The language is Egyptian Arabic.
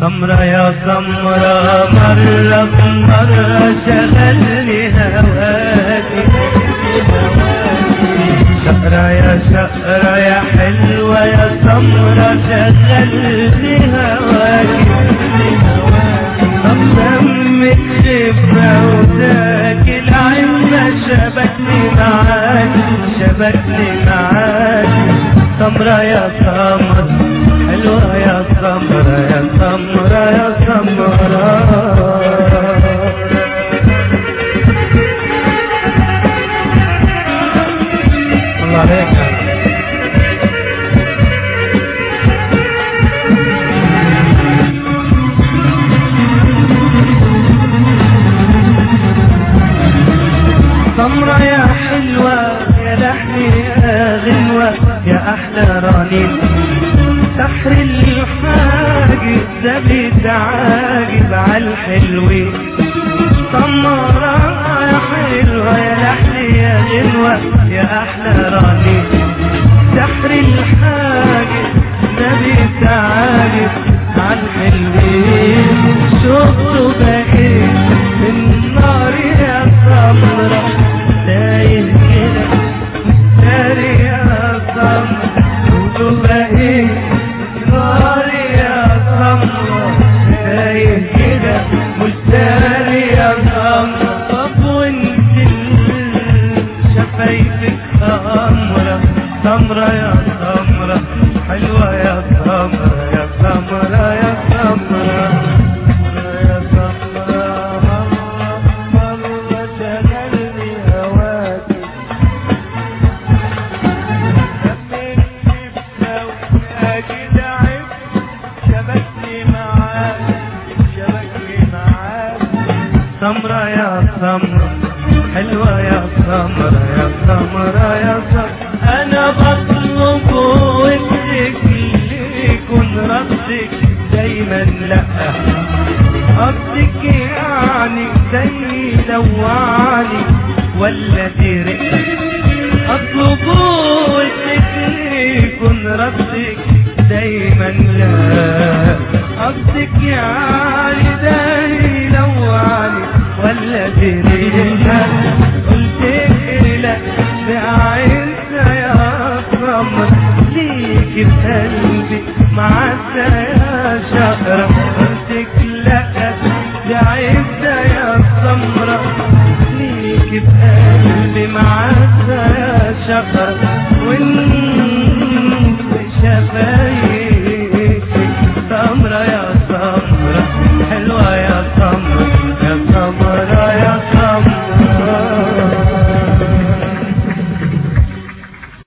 سمرة يا سمرة مرة مرة شغلني هواكي شقرة يا شقرة يا حلوة يا سمرة شغلني هواكي دمك خفة وتاكل عنا شبكني معاك شبكني معاك سمرة يا سمرة حلوة يا سمرة يا سمرة يا سمرة الله عليك سمرة يا حلوة يا لحمي يا غنوة يا أحلى رنين سحر الحاجب ده بيتعاجب عالحلوين سمرة يا حلوة يا لحمي يا غنوة يا أحلى رنين سحر الحاجب ده بيتعاجب عالحلوين شفته بقيت النار يا سمرة تايه كده مستري يا سمرة شفته بقيت النار يا سمرة تايه كده مستري يا سمرة طب وانت شفايفك سمرة سمرة يا سمرة حلوة يا سمرة يا سمرة يا سمرة يا سمرة مرة مرة شغلني هواكي لميت شفة وأكيد عب شبكني معاك شبكني معاك سمرة يا سمرة حلوة يا سمرة يا سمرة يا سمرة أنا بطلب ودك يكون ردك دايما لأ قصدك يعني زي لوعني ولا ترق اطلب وشك يكون ردك دايما لا قصدك يعني زي لوعني ولا ترق قلت لا بعينها يا قمر ليك بقلبي معسى يا شهرة